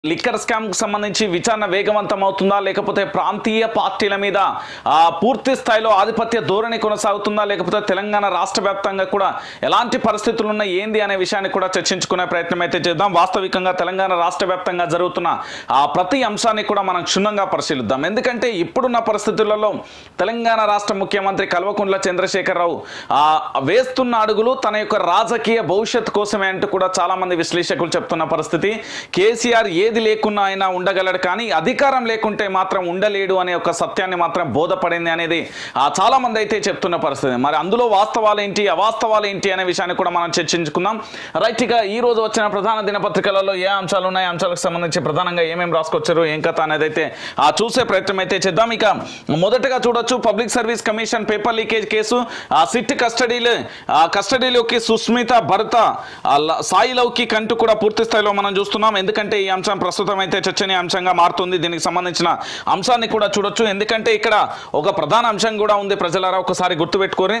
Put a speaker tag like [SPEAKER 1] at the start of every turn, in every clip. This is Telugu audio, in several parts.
[SPEAKER 1] లిక్కర్ స్కామ్ కు సంబంధించి విచారణ వేగవంతం అవుతుందా లేకపోతే ప్రాంతీయ పార్టీల మీద ఆ, పూర్తి స్థాయిలో ఆధిపత్య ధోరణి కొనసాగుతుందా లేకపోతే తెలంగాణ రాష్ట్ర వ్యాప్తంగా కూడా ఎలాంటి పరిస్థితులు ఉన్నాయి ఏంది అనే విషయాన్ని కూడా చర్చించుకునే ప్రయత్నం అయితే చేద్దాం వాస్తవికంగా తెలంగాణ రాష్ట్ర వ్యాప్తంగా జరుగుతున్న ఆ ప్రతి అంశాన్ని కూడా మనం క్షుణ్ణంగా పరిశీలిద్దాం ఎందుకంటే ఇప్పుడున్న పరిస్థితులలో తెలంగాణ రాష్ట్ర ముఖ్యమంత్రి కల్వకుంట్ల చంద్రశేఖరరావు ఆ వేస్తున్న అడుగులు తన యొక్క రాజకీయ భవిష్యత్ కోసమే అంటూ కూడా చాలా మంది విశ్లేషకులు చెప్తున్న పరిస్థితి కేసీఆర్ ఏది లేకున్నా ఆయన ఉండగలడు కానీ అధికారం లేకుంటే మాత్రం ఉండలేడు అనే ఒక సత్యాన్ని మాత్రం బోధపడింది అనేది ఆ చాలా మంది అయితే చెప్తున్న పరిస్థితి మరి అందులో వాస్తవాలు ఏంటి అవాస్తవాలు ఏంటి అనే విషయాన్ని కూడా మనం చర్చించుకుందాం రైట్ ఇక ఈ రోజు వచ్చిన ప్రధాన దినపత్రికలలో ఏ అంశాలు ఉన్నాయి ఆ అంశాలకు సంబంధించి ప్రధానంగా ఏమేమి రాసుకొచ్చారు ఏం కథ అనేది అయితే ఆ చూసే ప్రయత్నం అయితే చేద్దాం ఇక మొదటగా చూడొచ్చు public service commission paper leakage కేసు ఆ సిట్ కస్టడీలో ఆ కస్టడీలోకి సుస్మిత భర్త ఆ ల- సాయి లౌకిక్ అంటూ కూడా పూర్తి స్థాయిలో మనం చూస్తున్నాం ఎందుకంటే ఈ అంశం ప్రస్తుతం అయితే చర్చనీయాంశంగా మారుతుంది దీనికి సంబంధించిన అంశాన్ని కూడా చూడొచ్చు ఎందుకంటే ఇక్కడ ఒక ప్రధాన అంశం కూడా ఉంది ప్రజలారా ఒకసారి గుర్తుపెట్టుకోరి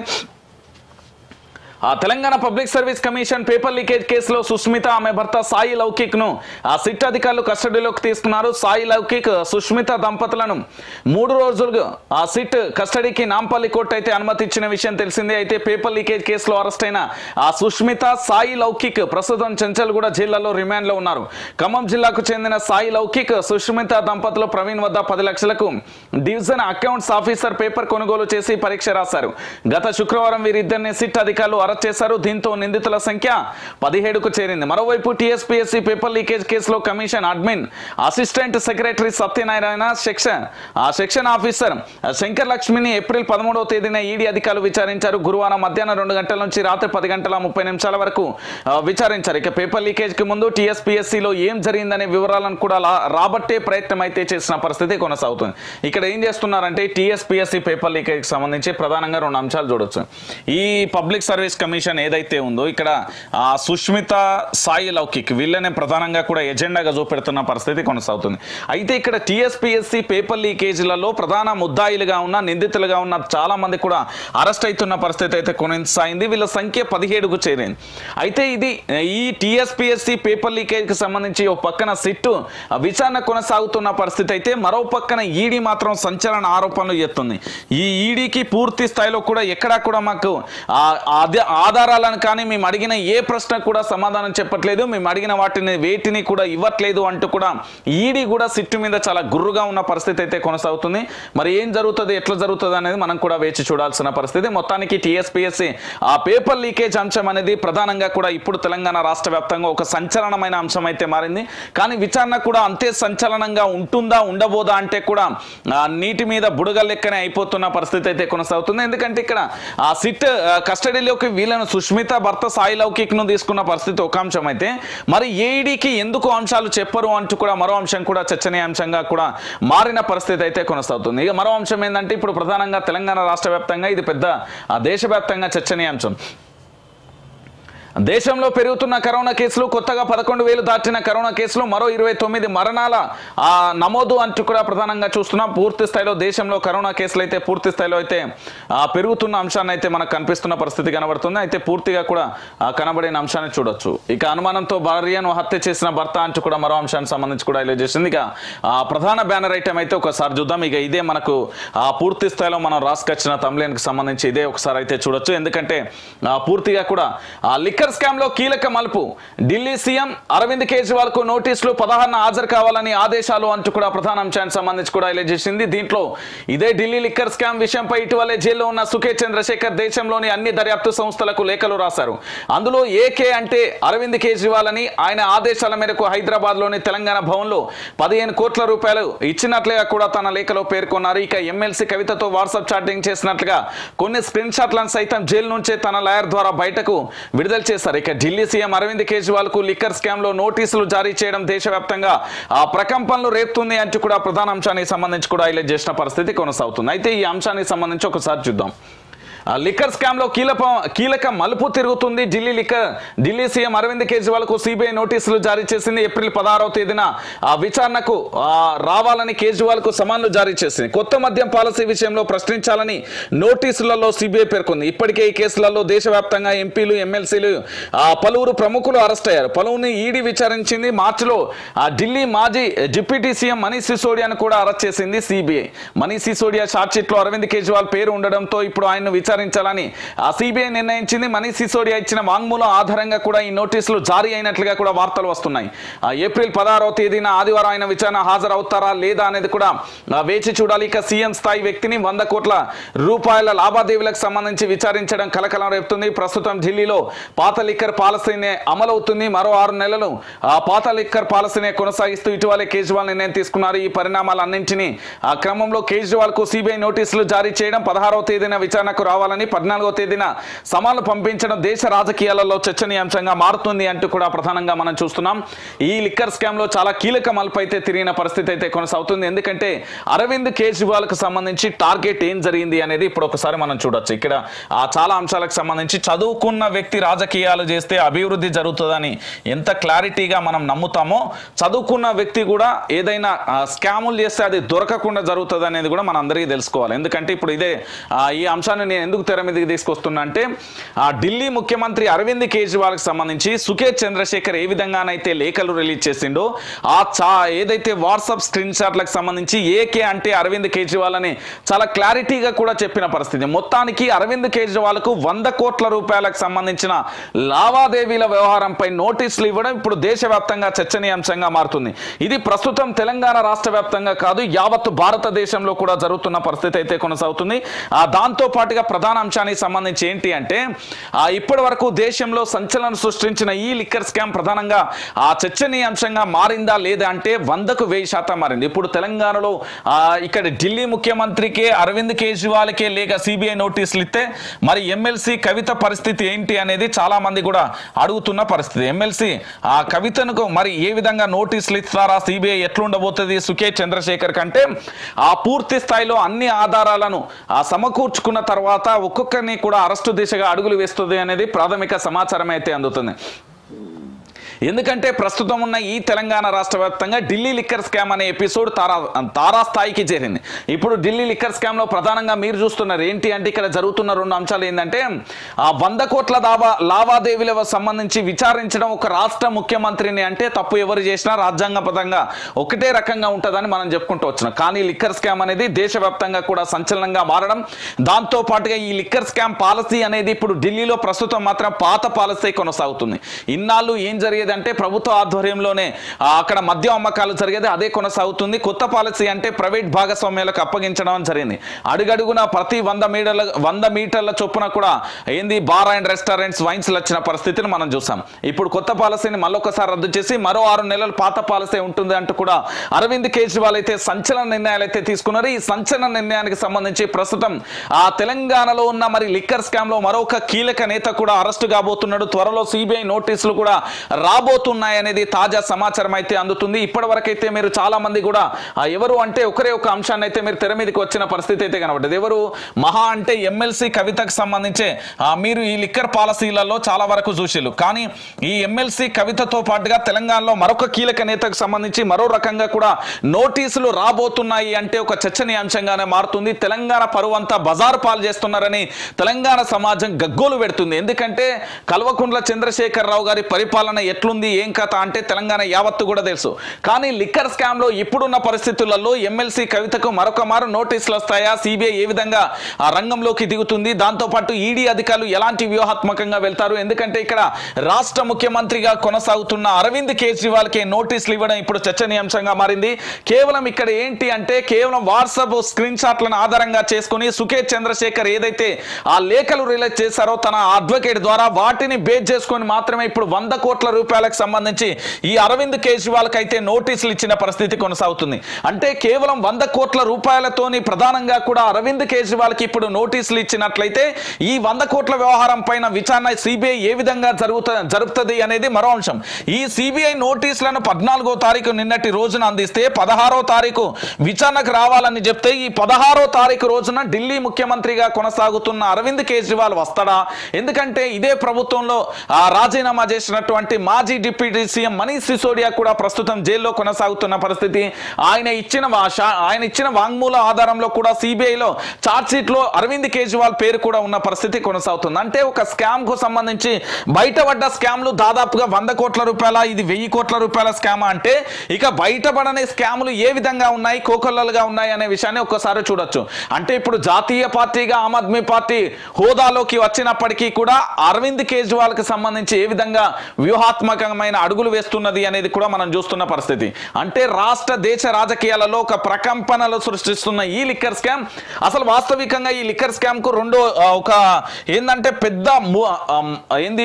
[SPEAKER 1] ఆ Telangana public service commission paper leakage కేసులో సుష్మిత ఆమె భర్త సాయి లౌకిక్ ను ఆ సిట్ అధికారులు కస్టడీలోకి తీసుకున్నారు సాయి లౌకిక్ సుష్మిత దంపతులను మూడు రోజులుగా ఆ సిట్ కస్టడీకి నాంపల్లి కోర్టు అయితే అనుమతి ఇచ్చిన విషయం తెలిసిందే అయితే పేపర్ లీకేజ్ కేసులో అరెస్ట్ అయిన ఆ సుష్మిత సాయి లౌకిక్ ప్రస్తుతం చెంచల్గూడ జిల్లాలో రిమాండ్ లో ఉన్నారు ఖమ్మం జిల్లాకు చెందిన సాయి లౌకిక్ సుష్మిత దంపతులు ప్రవీణ్ వద్ద పది లక్షలకు డివిజన్ అకౌంట్స్ ఆఫీసర్ పేపర్ కొనుగోలు చేసి పరీక్ష రాశారు గత శుక్రవారం వీరిద్దరిని సిట్ అధికారులు అరెస్ట్ చేశారు దీంతో నిందితుల సంఖ్య పదిహేడుకు చేరింది మరోవైపు టీఎస్పీఎస్సీ పేపర్ లీకేజ్ కేసులో commission admin assistant secretary Satyanarayana section ఆ సెక్షన్ ఆఫీసర్ శంకర్ లక్ష్మిని ఏప్రిల్ పదమూడవ తేదీన ఈడీ అధికారులు విచారించారు గురువారం మధ్యాహ్నం రెండు గంటల నుంచి రాత్రి పది గంటల ముప్పై నిమిషాల వరకు ఆ, విచారించారు ఇక పేపర్ లీకేజ్ కి ముందు టీఎస్పీఎస్సీలో ఏం జరిగిందనే వివరాలను కూడా లా- రాబట్టే ప్రయత్నం అయితే చేసిన పరిస్థితి కొనసాగుతుంది ఇక్కడ ఏం చేస్తున్నారంటే టీఎస్పీఎస్సీ పేపర్ లీకేజ్ కి సంబంధించి ప్రధానంగా రెండు అంశాలు చూడొచ్చు ఈ పబ్లిక్ సర్వీస్ కమిషన్ ఏదైతే ఉందో ఇక్కడ ఆ సుష్మిత సాయి లౌకిక్ వీళ్ళనే ప్రధానంగా కూడా ఎజెండాగా చూపెడుతున్న పరిస్థితి కొనసాగుతుంది అయితే ఇక్కడ టీఎస్పీఎస్సీ పేపర్ లీకేజీలలో ప్రధాన ముద్దాయిలుగా ఉన్న నిందితులుగా ఉన్న చాలా మంది కూడా అరెస్ట్ అవుతున్న పరిస్థితి అయితే కొనసాగింది వీళ్ళ సంఖ్య పదిహేడుకు చేరింది అయితే ఇది ఈ టీఎస్పీఎస్సీ పేపర్ లీకేజ్ కి సంబంధించి ఒక పక్కన సిట్టు విచారణ కొనసాగుతున్న పరిస్థితి అయితే మరో పక్కన ఈడీ మాత్రం సంచలన ఆరోపణలు చేస్తుంది ఈ ఈడీకి పూర్తి స్థాయిలో కూడా ఎక్కడా కూడా మాకు ఆ ఆద- ఆధారాలను కానీ మేము అడిగిన ఏ ప్రశ్న కూడా సమాధానం చెప్పట్లేదు మేము అడిగిన వాటిని వేటిని కూడా ఇవ్వట్లేదు అంటూ కూడా ఈడీ కూడా సిట్టు మీద చాలా గుర్రుగా ఉన్న పరిస్థితి అయితే కొనసాగుతుంది మరి ఏం జరుగుతుంది ఎట్లా జరుగుతుంది అనేది మనం కూడా వేచి చూడాల్సిన పరిస్థితి మొత్తానికి టీఎస్పీఎస్సీ ఆ పేపర్ లీకేజ్ అంశం అనేది ప్రధానంగా కూడా ఇప్పుడు తెలంగాణ రాష్ట్ర వ్యాప్తంగా ఒక సంచలనమైన అంశం అయితే మారింది కానీ విచారణ కూడా అంతే సంచలనంగా ఉంటుందా ఉండబోదా అంటే కూడా ఆ, నీటి మీద బుడగ లెక్కనే అయిపోతున్న పరిస్థితి అయితే కొనసాగుతుంది ఎందుకంటే ఇక్కడ ఆ సిట్ ఆ, కస్టడీలోకి వీళ్ళను సుష్మిత భర్త సాయి లౌకిక్ ను తీసుకున్న పరిస్థితి ఒక అంశం అయితే మరి ఏఈడికి ఎందుకు అంశాలు చెప్పరు అంటూ కూడా మరో అంశం కూడా చర్చనీయాంశంగా కూడా మారిన పరిస్థితి అయితే కొనసాగుతుంది ఇక మరో అంశం ఏంటంటే ఇప్పుడు ప్రధానంగా తెలంగాణ రాష్ట్ర వ్యాప్తంగా ఇది పెద్ద ఆ, దేశవ్యాప్తంగా చర్చనీయాంశం దేశంలో పెరుగుతున్న కరోనా కేసులు కొత్తగా పదకొండు వేలు దాటిన కరోనా కేసులు మరో ఇరవై తొమ్మిది మరణాల ఆ, నమోదు అంటూ కూడా ప్రధానంగా చూస్తున్నాం పూర్తి స్థాయిలో దేశంలో కరోనా కేసులు అయితే పూర్తి స్థాయిలో అయితే ఆ, పెరుగుతున్న అంశాన్ని అయితే మనకు కనిపిస్తున్న పరిస్థితి కనబడుతుంది అయితే పూర్తిగా కూడా ఆ, కనబడిన అంశాన్ని చూడొచ్చు ఇక అనుమానంతో భార్యను హత్య చేసిన భర్త అంటూ కూడా మరో అంశానికి సంబంధించి కూడా హైలైట్ చేసింది ఇక ఆ, ప్రధాన బ్యానర్ ఐటమ్ అయితే ఒకసారి చూద్దాం ఇక ఇదే మనకు ఆ, పూర్తి స్థాయిలో మనం రాసుకొచ్చిన తమ్లేన్కి సంబంధించి ఇదే ఒకసారి అయితే చూడొచ్చు ఎందుకంటే ఆ, పూర్తిగా కూడా ఆ లిక్కర్ స్కామ్ లో కీలక మలుపు ఢిల్లీ సీఎం అరవింద్ కేజ్రీవాల్ కు నోటీసులు పదహారున హాజరు కావాలని ఆదేశాలు అంటూ కూడా ప్రధాన అంశానికి సంబంధించి కూడా హైలైట్ చేసింది దీంట్లో ఇదే ఢిల్లీ లిక్కర్ స్కామ్ విషయంపై ఇటీవలే జైల్లో ఉన్న సుఖే చంద్రశేఖర్ దేశంలోని అన్ని దర్యాప్తు సంస్థలకు లేఖలు రాశారు అందులో ఏకే అంటే అరవింద్ కేజ్రీవాల్ అని ఆయన ఆదేశాల మేరకు హైదరాబాద్ లోని తెలంగాణ భవన్ లో పదిహేను కోట్ల రూపాయలు ఇచ్చినట్లుగా కూడా తన లేఖలో పేర్కొన్నారు ఇక ఎమ్మెల్సీ కవితతో వాట్సాప్ చాటింగ్ చేసినట్లుగా కొన్ని స్క్రీన్ షాట్లను సైతం జైలు నుంచే తన లాయర్ ద్వారా బయటకు విడుదల చేశారు ఇక ఢిల్లీ సీఎం అరవింద్ కేజ్రీవాల్ కు లిక్కర్ స్కామ్ లో నోటీసులు జారీ చేయడం దేశవ్యాప్తంగా ఆ ప్రకంపనలు రేపుతుంది అంటూ కూడా ప్రధాన అంశానికి సంబంధించి కూడా హైలైట్ చేసిన పరిస్థితి కొనసాగుతుంది అయితే ఈ అంశానికి సంబంధించి ఒకసారి చూద్దాం ఆ లిక్కర్ స్కామ్ లో కీలక కీలక మలుపు తిరుగుతుంది ఢిల్లీ లిక్కర్ ఢిల్లీ సీఎం అరవింద్ కేజ్రీవాల్ కు సిబిఐ నోటీసులు జారీ చేసింది ఏప్రిల్ పదహారవ తేదీన ఆ విచారణకు ఆ, రావాలని కేజ్రీవాల్ కు సమన్లు జారీ చేసింది కొత్త మద్యం పాలసీ విషయంలో ప్రశ్నించాలని నోటీసులలో సిబిఐ పేర్కొంది ఇప్పటికే ఈ కేసులలో దేశవ్యాప్తంగా ఎంపీలు ఎమ్మెల్సీలు ఆ, పలువురు ప్రముఖులు అరెస్ట్ అయ్యారు పలువురిని ఈడీ విచారించింది మార్చిలో ఆ ఢిల్లీ మాజీ డిప్యూటీ సీఎం మనీష్ సిసోడియాను కూడా అరెస్ట్ చేసింది CBI Manish Sisodia charge sheet లో అరవింద్ కేజ్రీవాల్ పేరు ఉండడంతో ఇప్పుడు ఆయన్ను విచారించాలని ఆ సిబిఐ నిర్ణయించింది మనీష్ సిసోడియా ఇచ్చిన వాంగ్మూలం ఆధారంగా కూడా ఈ నోటీసులు జారీ అయినట్లుగా కూడా వార్తలు వస్తున్నాయి ఆ ఏప్రిల్ పదహారవ తేదీన ఆదివారం ఆయన విచారణ హాజరవుతారా లేదా అనేది కూడా ఆ, వేచి చూడాలి ఇక సీఎం స్థాయి వ్యక్తిని వంద కోట్ల రూపాయల లావాదేవీలకు సంబంధించి విచారించడం కలకలం రేపుతుంది ప్రస్తుతం ఢిల్లీలో పాత లిక్కర్ పాలసీనే అమలవుతుంది మరో ఆరు నెలలు ఆ పాత లిక్కర్ పాలసీనే కొనసాగిస్తూ ఇటీవలే కేజ్రీవాల్ నిర్ణయం తీసుకున్నారు ఈ పరిణామాలన్నింటినీ ఆ క్రమంలో కేజ్రీవాల్ కు సిబిఐ నోటీసులు జారీ చేయడం పదహారవ తేదీన విచారణకు రావాలని పద్నాలుగో తేదీన సమాలు పంపించడం దేశ రాజకీయాలలో చర్చనీయాంశంగా మారుతుంది అంటూ కూడా ప్రధానంగా మనం చూస్తున్నాం ఈ లిక్కర్ స్కామ్ లో చాలా కీలక మలుపు అయితే తిరిగిన పరిస్థితి అయితే కొనసాగుతుంది ఎందుకంటే అరవింద్ కేజ్రీవాల్ కు సంబంధించి టార్గెట్ ఏం జరిగింది అనేది ఇప్పుడు ఒకసారి మనం చూడొచ్చు ఇక్కడ ఆ చాలా అంశాలకు సంబంధించి చదువుకున్న వ్యక్తి రాజకీయాలు చేస్తే అభివృద్ధి జరుగుతుందని ఎంత క్లారిటీగా మనం నమ్ముతామో చదువుకున్న వ్యక్తి కూడా ఏదైనా ఆ, స్కాములు చేస్తే అది దొరకకుండా జరుగుతుంది అనేది కూడా మన అందరికీ తెలుసుకోవాలి ఎందుకంటే ఇప్పుడు ఇదే ఆ, ఈ అంశాన్ని నేను ఎందుకు తెర మీదకి తీసుకొస్తున్నా అంటే ఆ, ఢిల్లీ ముఖ్యమంత్రి అరవింద్ కేజ్రీవాల్కి సంబంధించి సుఖేత్ చంద్రశేఖర్ ఏ విధంగానైతే లేఖలు రిలీజ్ చేసిండో ఆ చా ఏదైతే వాట్సాప్ స్క్రీన్ షాట్లకు సంబంధించి ఏకే అంటే అరవింద్ కేజ్రీవాల్ అని చాలా క్లారిటీగా కూడా చెప్పిన పరిస్థితి మొత్తానికి అరవింద్ కేజ్రీవాల్కు వంద కోట్ల రూపాయలకు సంబంధించిన లావాదేవీల వ్యవహారంపై నోటీసులు ఇవ్వడం ఇప్పుడు దేశవ్యాప్తంగా చర్చనీయాంశంగా మారుతుంది ఇది ప్రస్తుతం తెలంగాణ రాష్ట్ర వ్యాప్తంగా కాదు యావత్ భారతదేశంలో కూడా జరుగుతున్న పరిస్థితి అయితే కొనసాగుతుంది ఆ దాంతో పాటుగా ప్రధాన అంశానికి సంబంధించి ఏంటి అంటే ఆ ఇప్పటి వరకు దేశంలో సంచలనం సృష్టించిన ఈ లిక్కర్ స్కామ్ ప్రధానంగా ఆ చర్చనీయాంశంగా మారిందా లేదా అంటే వందకు వెయ్యి శాతం మారింది ఇప్పుడు తెలంగాణలో ఆ, ఇక్కడ ఢిల్లీ ముఖ్యమంత్రికే అరవింద్ కేజ్రీవాల్కే లేక సిబిఐ నోటీసులు ఇస్తే మరి ఎమ్మెల్సీ కవిత పరిస్థితి ఏంటి అనేది చాలా మంది కూడా అడుగుతున్న పరిస్థితి ఎమ్మెల్సీ ఆ కవితను మరి ఏ విధంగా నోటీసులు ఇస్తారా సిబిఐ ఎట్లుండబోతుంది సుఖేత్ చంద్రశేఖర్ కంటే ఆ పూర్తి స్థాయిలో అన్ని ఆధారాలను ఆ సమకూర్చుకున్న తర్వాత ఒక్కొక్కరిని కూడా అరెస్టు దిశగా అడుగులు వేస్తుంది అనేది ప్రాథమిక సమాచారం అయితే అందుతుంది ఎందుకంటే ప్రస్తుతం ఉన్న ఈ తెలంగాణ రాష్ట్ర వ్యాప్తంగా ఢిల్లీ లిక్కర్ స్కామ్ అనే ఎపిసోడ్ తారా తారా స్థాయికి చేరింది ఇప్పుడు ఢిల్లీ లిక్కర్ స్కామ్ లో ప్రధానంగా మీరు చూస్తున్నారు ఏంటి అంటే ఇక్కడ జరుగుతున్న రెండు అంశాలు ఏంటంటే ఆ వంద కోట్ల దావా లావాదేవీలకు సంబంధించి విచారించడం ఒక రాష్ట్ర ముఖ్యమంత్రిని అంటే తప్పు ఎవరు చేసినా రాజ్యాంగబద్ధంగా ఒకటే రకంగా ఉంటుందని మనం చెప్పుకుంటూ వచ్చినాం కానీ లిక్కర్ స్కామ్ అనేది దేశవ్యాప్తంగా కూడా సంచలనంగా మారడం దాంతో పాటుగా ఈ లిక్కర్ స్కామ్ పాలసీ అనేది ఇప్పుడు ఢిల్లీలో ప్రస్తుతం మాత్రం పాత పాలసీ కొనసాగుతుంది ఇన్నాళ్ళు ఏం జరిగేది అంటే ప్రభుత్వ ఆధ్వర్యంలోనే ఆ, అక్కడ మద్యం అమ్మకాలు జరిగేది అదే కొనసాగుతుంది కొత్త పాలసీ అంటే ప్రైవేట్ భాగస్వామ్యాలకు అప్పగించడం జరిగింది అడుగడుగున ప్రతి వంద మీటర్ల వంద మీటర్ల చొప్పున కూడా ఏంది బార్ అండ్ రెస్టారెంట్స్ వైన్స్ వచ్చిన పరిస్థితిని మనం చూసాం ఇప్పుడు కొత్త పాలసీని మళ్ళొకసారి రద్దు చేసి మరో ఆరు నెలలు పాత పాలసీ ఉంటుంది అంటూ కూడా అరవింద్ కేజ్రీవాల్ అయితే సంచలన నిర్ణయాలు అయితే తీసుకున్నారు ఈ సంచలన నిర్ణయానికి సంబంధించి ప్రస్తుతం ఆ తెలంగాణలో ఉన్న మరి లిక్కర్ స్కామ్ లో మరొక కీలక నేత కూడా అరెస్టు కాబోతున్నాడు త్వరలో సిబిఐ నోటీసులు కూడా రాబోతున్నాయి అనేది తాజా సమాచారం అయితే అందుతుంది ఇప్పటి వరకైతే మీరు చాలా మంది కూడా ఆ, ఎవరు అంటే ఒకరే ఒక అంశాన్ని అయితే మీరు తెర మీదకి వచ్చిన పరిస్థితి అయితే కనబడ్డది ఎవరు మహా అంటే ఎమ్మెల్సీ కవితకు సంబంధించే ఆ, మీరు ఈ లిక్కర్ పాలసీలలో చాలా వరకు చూసిళ్ళు కానీ ఈ ఎమ్మెల్సీ కవితతో పాటుగా తెలంగాణలో మరొక కీలక నేతకు సంబంధించి మరో రకంగా కూడా నోటీసులు రాబోతున్నాయి అంటే ఒక చర్చనీయాంశంగానే మారుతుంది తెలంగాణ పరువు అంతా బజారు పాలు చేస్తున్నారని తెలంగాణ సమాజం గగ్గోలు పెడుతుంది ఎందుకంటే కల్వకుంట్ల చంద్రశేఖర్ రావు గారి పరిపాలన ఎట్లుంది ఏం కథ అంటే తెలంగాణ యావత్తు కూడా తెలుసు కానీ లిక్కర్ స్కామ్ లో ఇప్పుడున్న పరిస్థితులలో ఎమ్మెల్సీ కవితకు మరొక మారు నోటీసులు వస్తాయా సిబిఐ ఏ విధంగా ఆ రంగంలోకి దిగుతుంది దాంతో పాటు ఈడీ అధికారులు ఎలాంటి వ్యూహాత్మకంగా వెళ్తారు ఎందుకంటే ఇక్కడ రాష్ట్ర ముఖ్యమంత్రిగా కొనసాగుతున్న అరవింద్ కేజ్రీవాల్ కి నోటీసులు ఇవ్వడం ఇప్పుడు చర్చనీయాంశంగా మారింది కేవలం ఇక్కడ ఏంటి అంటే కేవలం వాట్సాప్ స్క్రీన్ షాట్లను ఆధారంగా చేసుకుని సుఖేత్ చంద్రశేఖర్ ఏదైతే ఆ లేఖలు రిలీజ్ చేశారో తన అడ్వకేట్ ద్వారా వాటిని బేస్ చేసుకొని మాత్రమే ఇప్పుడు వంద కోట్ల రూపాయల రూపాయలకు సంబంధించి ఈ అరవింద్ కేజ్రీవాల్కి అయితే నోటీసులు ఇచ్చిన పరిస్థితి కొనసాగుతుంది అంటే కేవలం వంద కోట్ల రూపాయలతోని ప్రధానంగా కూడా అరవింద్ కేజ్రీవాల్కి ఇప్పుడు నోటీసులు ఇచ్చినట్లయితే ఈ వంద కోట్ల వ్యవహారం పైన విచారణ సిబిఐ ఏ విధంగా జరుగుత జరుపుతుంది అనేది మరో అంశం ఈ సిబిఐ నోటీసులను పద్నాలుగో తారీఖు నిన్నటి రోజున అందిస్తే పదహారో తారీఖు విచారణకు రావాలని చెప్తే ఈ పదహారో తారీఖు రోజున ఢిల్లీ ముఖ్యమంత్రిగా కొనసాగుతున్న అరవింద్ కేజ్రీవాల్ వస్తాడా ఎందుకంటే ఇదే ప్రభుత్వంలో ఆ రాజీనామా చేసినటువంటి మాజీ డిప్యూటీ సీఎం మనీష్ సిసోడియా కూడా ప్రస్తుతం జైల్లో కొనసాగుతున్న పరిస్థితి ఆయన ఇచ్చిన వా- షా- ఆయన ఇచ్చిన వాంగ్మూల ఆధారంలో కూడా సిబిఐలో చార్జ్ షీట్ లో అరవింద్ కేజ్రీవాల్ పేరు కూడా ఉన్న పరిస్థితి కొనసాగుతుంది అంటే ఒక స్కామ్ కు సంబంధించి బయటపడ్డ స్కామ్లు దాదాపుగా వంద కోట్ల రూపాయల ఇది వెయ్యి కోట్ల రూపాయల స్కామ్ అంటే ఇక బయటపడని స్కాములు ఏ విధంగా ఉన్నాయి కోకొల్లలుగా ఉన్నాయి అనే విషయాన్ని ఒక్కసారి చూడొచ్చు అంటే ఇప్పుడు జాతీయ పార్టీగా ఆమ్ ఆద్మీ పార్టీ హోదాలోకి వచ్చినప్పటికీ కూడా అరవింద్ కేజ్రీవాల్ కి సంబంధించి ఏ విధంగా వ్యూహాత్మకమైన అడుగులు వేస్తున్నది అనేది కూడా మనం చూస్తున్న పరిస్థితి అంటే రాష్ట్ర దేశ రాజకీయాలలో ఒక ప్రకంపనలు సృష్టిస్తున్న ఈ లిక్కర్ స్కామ్ అసలు వాస్తవికంగా ఈ లిక్కర్ స్కామ్ కు రెండో ఆ, ఒక ఏంటంటే పెద్ద ము- ఆమ్, ఏంది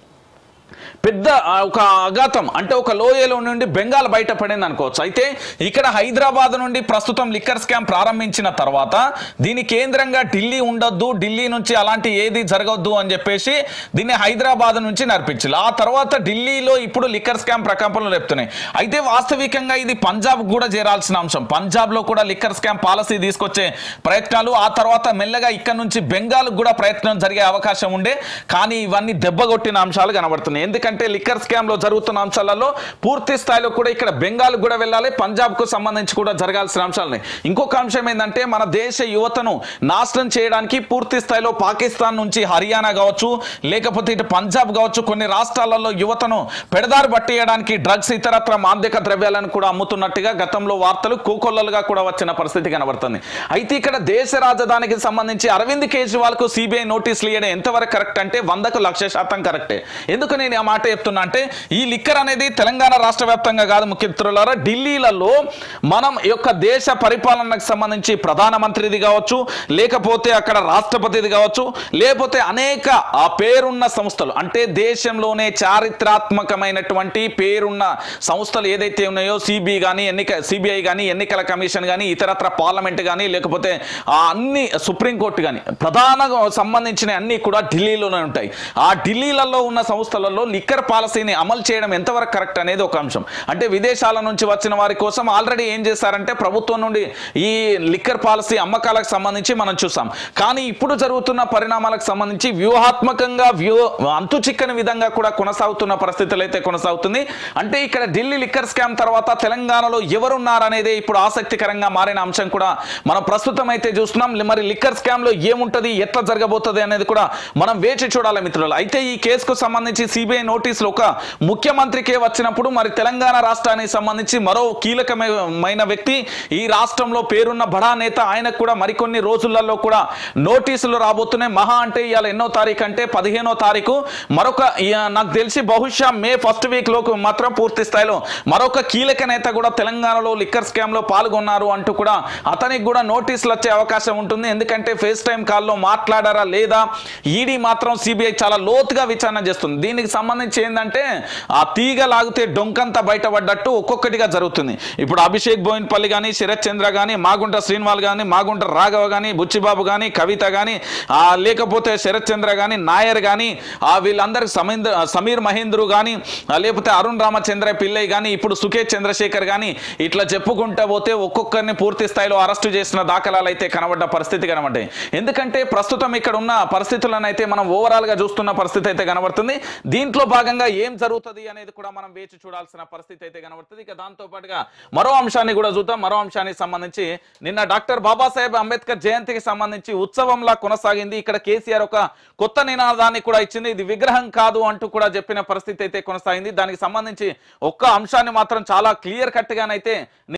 [SPEAKER 1] పెద్ద ఆ, ఒక అఘాతం అంటే ఒక లోయలో నుండి బెంగాల్ బయటపడింది అనుకోవచ్చు అయితే ఇక్కడ హైదరాబాద్ నుండి ప్రస్తుతం లిక్కర్ స్కామ్ ప్రారంభించిన తర్వాత దీని కేంద్రంగా ఢిల్లీ ఉండొద్దు ఢిల్లీ నుంచి అలాంటి ఏది జరగొద్దు అని చెప్పేసి దీన్ని హైదరాబాద్ నుంచి నడిపించాలి ఆ తర్వాత ఢిల్లీలో ఇప్పుడు లిక్కర్ స్కామ్ ప్రకంపనలు లేపుతున్నాయి అయితే వాస్తవికంగా ఇది పంజాబ్ కూడా చేరాల్సిన అంశం పంజాబ్ లో కూడా లిక్కర్ స్కామ్ పాలసీ తీసుకొచ్చే ప్రయత్నాలు ఆ తర్వాత మెల్లగా ఇక్కడ నుంచి బెంగాల్ కూడా ప్రయత్నం జరిగే అవకాశం ఉండే కానీ ఇవన్నీ దెబ్బగొట్టిన అంశాలు కనబడుతున్నాయి ఎందుకంటే లిక్కర్ స్కామ్ లో జరుగుతున్న అంశాలలో పూర్తి స్థాయిలో కూడా ఇక్కడ బెంగాల్ కూడా వెళ్ళాలి పంజాబ్ కు సంబంధించి కూడా జరగాల్సిన అంశాలని ఇంకొక అంశం ఏంటంటే మన దేశ యువతను నాశనం చేయడానికి పూర్తి స్థాయిలో పాకిస్తాన్ నుంచి హర్యానా కావచ్చు లేకపోతే ఇటు పంజాబ్ కావచ్చు కొన్ని రాష్ట్రాలలో యువతను పెడదారి పట్టేయడానికి డ్రగ్స్ ఇతరత్ర మాంద్యక ద్రవ్యాలను కూడా అమ్ముతున్నట్టుగా గతంలో వార్తలు కోకొల్లలుగా కూడా వచ్చిన పరిస్థితి కనబడుతుంది అయితే ఇక్కడ దేశ రాజధానికి సంబంధించి అరవింద్ కేజ్రీవాల్ కు సిబిఐ నోటీసులు ఇవ్వడం ఎంతవరకు కరెక్ట్ అంటే వందకు లక్ష శాతం కరెక్టే ఎందుకు నేను ఆ మాట చెప్తున్నా అంటే ఈ లిక్కర్ అనేది తెలంగాణ రాష్ట్ర వ్యాప్తంగా కాదు ముఖ్యమంత్రులారా ఢిల్లీలలో మనం ఈ యొక్క దేశ పరిపాలనకు సంబంధించి ప్రధానమంత్రిది కావచ్చు లేకపోతే అక్కడ రాష్ట్రపతిది కావచ్చు లేకపోతే అనేక ఆ పేరున్న సంస్థలు అంటే దేశంలోనే చారిత్రాత్మకమైనటువంటి పేరున్న సంస్థలు ఏదైతే ఉన్నాయో సిబి కానీ ఎన్నిక సిబిఐ కానీ ఎన్నికల కమిషన్ కానీ ఇతరత్ర పార్లమెంట్ కానీ లేకపోతే ఆ అన్ని సుప్రీంకోర్టు కానీ ప్రధానంగా సంబంధించిన అన్ని కూడా ఢిల్లీలోనే ఉంటాయి ఆ ఢిల్లీలలో ఉన్న సంస్థలలో లిక్కర్ పాలసీని అమలు చేయడం ఎంతవరకు కరెక్ట్ అనేది ఒక అంశం అంటే విదేశాల నుంచి వచ్చిన వారి కోసం ఆల్రెడీ ఏం చేశారంటే ప్రభుత్వం నుండి ఈ లిక్కర్ పాలసీ అమ్మకాలకు సంబంధించి మనం చూసాం కానీ ఇప్పుడు జరుగుతున్న పరిణామాలకు సంబంధించి వ్యూహాత్మకంగా వ్యూ అంతు చిక్కని విధంగా కూడా కొనసాగుతున్న పరిస్థితులు అయితే కొనసాగుతుంది అంటే ఇక్కడ ఢిల్లీ లిక్కర్ స్కామ్ తర్వాత తెలంగాణలో ఎవరున్నారనేదే ఇప్పుడు ఆసక్తికరంగా మారిన అంశం కూడా మనం ప్రస్తుతం అయితే చూస్తున్నాం మరి లిక్కర్ స్కామ్ లో ఏముంటది ఎట్లా జరగబోతుంది అనేది కూడా మనం వేచి చూడాలి మిత్రులు అయితే ఈ కేసుకు సంబంధించి సిబిఐ నోటీసులు ఒక ముఖ్యమంత్రికే వచ్చినప్పుడు మరి తెలంగాణ రాష్ట్రానికి సంబంధించి మరో కీలకమైన వ్యక్తి ఈ రాష్ట్రంలో పేరున్న బడా నేత ఆయనకు కూడా మరికొన్ని రోజులలో కూడా నోటీసులు రాబోతున్నాయి మహా అంటే ఇవాళ ఎన్నో తారీఖు అంటే పదిహేనో తారీఖు మరొక ఈ, నాకు తెలిసి బహుశా మే ఫస్ట్ వీక్ లో మాత్రం పూర్తి స్థాయిలో మరొక కీలక నేత కూడా తెలంగాణలో లిక్కర్ స్కామ్ లో పాల్గొన్నారు అంటూ కూడా అతనికి కూడా నోటీసులు వచ్చే అవకాశం ఉంటుంది ఎందుకంటే ఫేస్ టైం కాల్లో మాట్లాడారా లేదా ఈడీ మాత్రం సిబిఐ చాలా లోతుగా విచారణ చేస్తుంది దీనికి సంబంధించి ఏంటంటే ఆ తీగ లాగితే డొంకంతా బయటపడ్డట్టు ఒక్కొక్కటిగా జరుగుతుంది ఇప్పుడు అభిషేక్ బోయిన్పల్లి కానీ శరత్ చంద్ర కానీ మాగుంట శ్రీనివాల్ కానీ మాగుంట రాఘవ కానీ బుచ్చిబాబు కానీ కవిత కానీ లేకపోతే శరత్ చంద్ర కానీ నాయర్ కానీ వీళ్ళందరికి సమీంద్ర సమీర్ మహేంద్రు కానీ లేకపోతే అరుణ్ రామచంద్ర పిల్లై కానీ ఇప్పుడు సుఖేష్ చంద్రశేఖర్ కానీ ఇట్లా చెప్పుకుంటా పోతే ఒక్కొక్కరిని పూర్తి స్థాయిలో అరెస్టు చేసిన దాఖలాలు అయితే కనబడ్డ పరిస్థితి కనబడ్డాయి ఎందుకంటే ప్రస్తుతం ఇక్కడ ఉన్న పరిస్థితులను అయితే మనం ఓవరాల్ గా చూస్తున్న పరిస్థితి అయితే కనబడుతుంది దీంట్లో భాగంగా ఏం జరుగుతుంది అనేది కూడా మనం వేచి చూడాల్సిన పరిస్థితి అయితే కనబడుతుంది ఇక దాంతో పాటుగా మరో అంశాన్ని కూడా చూద్దాం మరో అంశానికి సంబంధించి నిన్న డాక్టర్ బాబాసాహెబ్ అంబేద్కర్ జయంతికి సంబంధించి ఉత్సవంలా కొనసాగింది ఇక్కడ కేసీఆర్ ఒక కొత్త నినాదాన్ని కూడా ఇచ్చింది ఇది విగ్రహం కాదు అంటూ కూడా చెప్పిన పరిస్థితి అయితే కొనసాగింది దానికి సంబంధించి ఒక్క అంశాన్ని మాత్రం చాలా క్లియర్ కట్ గానైతే